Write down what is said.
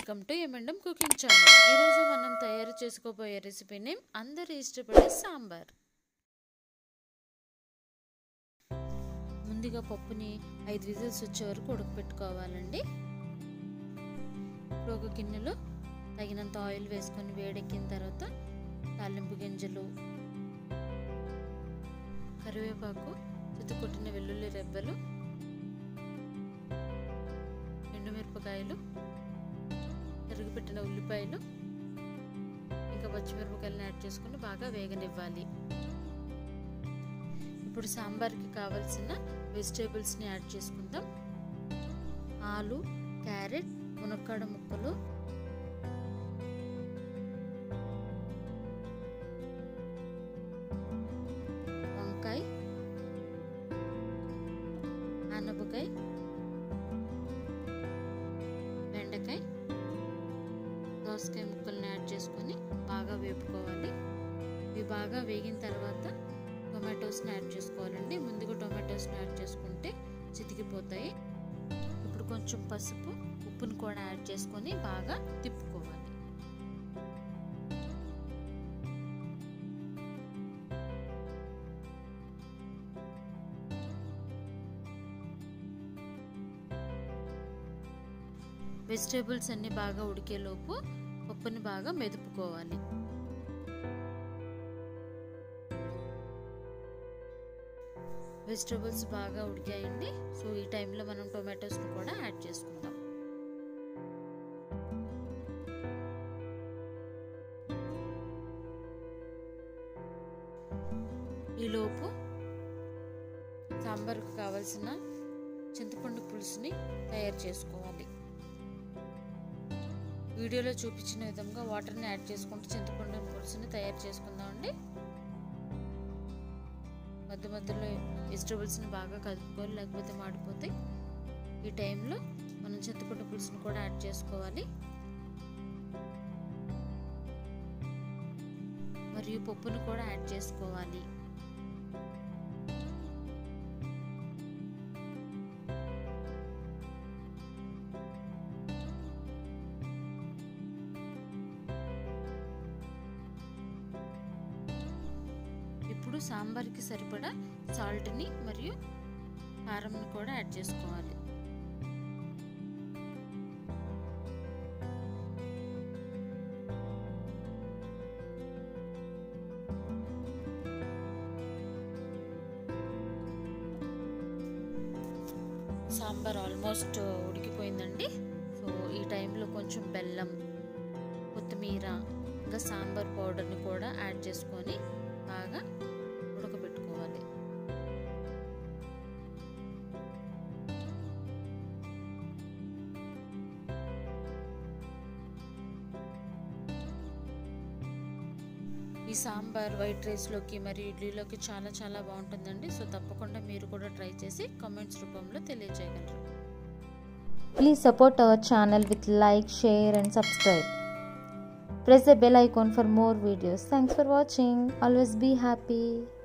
Welcome to ఎమండం cooking channel ఈరోజు మనం తయారు చేసుకోబోయే రెసిపీ నేమ్ అందరూ ఇష్టపడే సాంబార్ ముందుగా పప్పుని ఐదు విజిల్స్ వచ్చే వరకు ఉడకపెట్టుకోవాలండి ఇప్పుడు ఒక గిన్నెలో తగినంత ఆయిల్ వేసుకొని వేడెక్కిన తర్వాత తాలింపు గింజలు కరివేపాకు చుట్టుకొట్టిన వెల్లుల్లి రెబ్బలు ఎండుమిరపకాయలు తరిగిపెట్టిన ఉల్లిపాయలు ఇంకా పచ్చిమిరపకాయలను యాడ్ చేసుకుని బాగా వేగనివ్వాలి ఇప్పుడు సాంబార్కి కావలసిన వెజిటేబుల్స్ని యాడ్ చేసుకుందాం ఆలు క్యారెట్ మునక్కాడ ముక్కలు వంకాయ ఆనపకాయ బెండకాయ దోసకాయ ముక్కల్ని యాడ్ చేసుకొని బాగా వేపుకోవాలి ఇవి బాగా వేగిన తర్వాత టొమాటోస్ని యాడ్ చేసుకోవాలండి ముందుగా టొమాటోస్ని యాడ్ చేసుకుంటే చితికిపోతాయి ఇప్పుడు కొంచెం పసుపు ఉప్పును కూడా యాడ్ చేసుకొని బాగా తిప్పుకోవాలి వెజిటేబుల్స్ అన్ని బాగా ఉడికేలోపు పప్పుని బాగా మెదుపుకోవాలి వెజిటేబుల్స్ బాగా ఉడికాయండి సో ఈ టైంలో మనం టొమాటోస్ని కూడా యాడ్ చేసుకుందాం ఈలోపు సాంబార్కు కావలసిన చింతపండు పులుసుని తయారు చేసుకోవాలి వీడియోలో చూపించిన విధంగా వాటర్ని యాడ్ చేసుకుంటూ చింతపండు పులుసుని తయారు చేసుకుందామండి మధ్య మధ్యలో వెజిటబుల్స్ని బాగా కలుపుకోవాలి లేకపోతే మాడిపోతాయి ఈ టైంలో మనం చింతపండు పులుసుని కూడా యాడ్ చేసుకోవాలి మరియు పప్పును కూడా యాడ్ చేసుకోవాలి ఇప్పుడు సాంబార్కి సరిపడా సాల్ట్ని మరియు కారంని కూడా యాడ్ చేసుకోవాలి సాంబార్ ఆల్మోస్ట్ ఉడికిపోయిందండి సో ఈ టైంలో కొంచెం బెల్లం కొత్తిమీర ఇంకా సాంబార్ పౌడర్ని కూడా యాడ్ చేసుకొని బాగా ఉడకబెట్టుకోవాలి ఈ సాంబార్ వైట్ రైస్లోకి మరియు ఇడ్లీలోకి చాలా చాలా బాగుంటుందండి సో తప్పకుండా మీరు కూడా ట్రై చేసి కామెంట్స్ రూపంలో తెలియజేయగలరు Please support our channel with like, share and subscribe. Press the bell icon for more videos. Thanks for watching. Always be happy.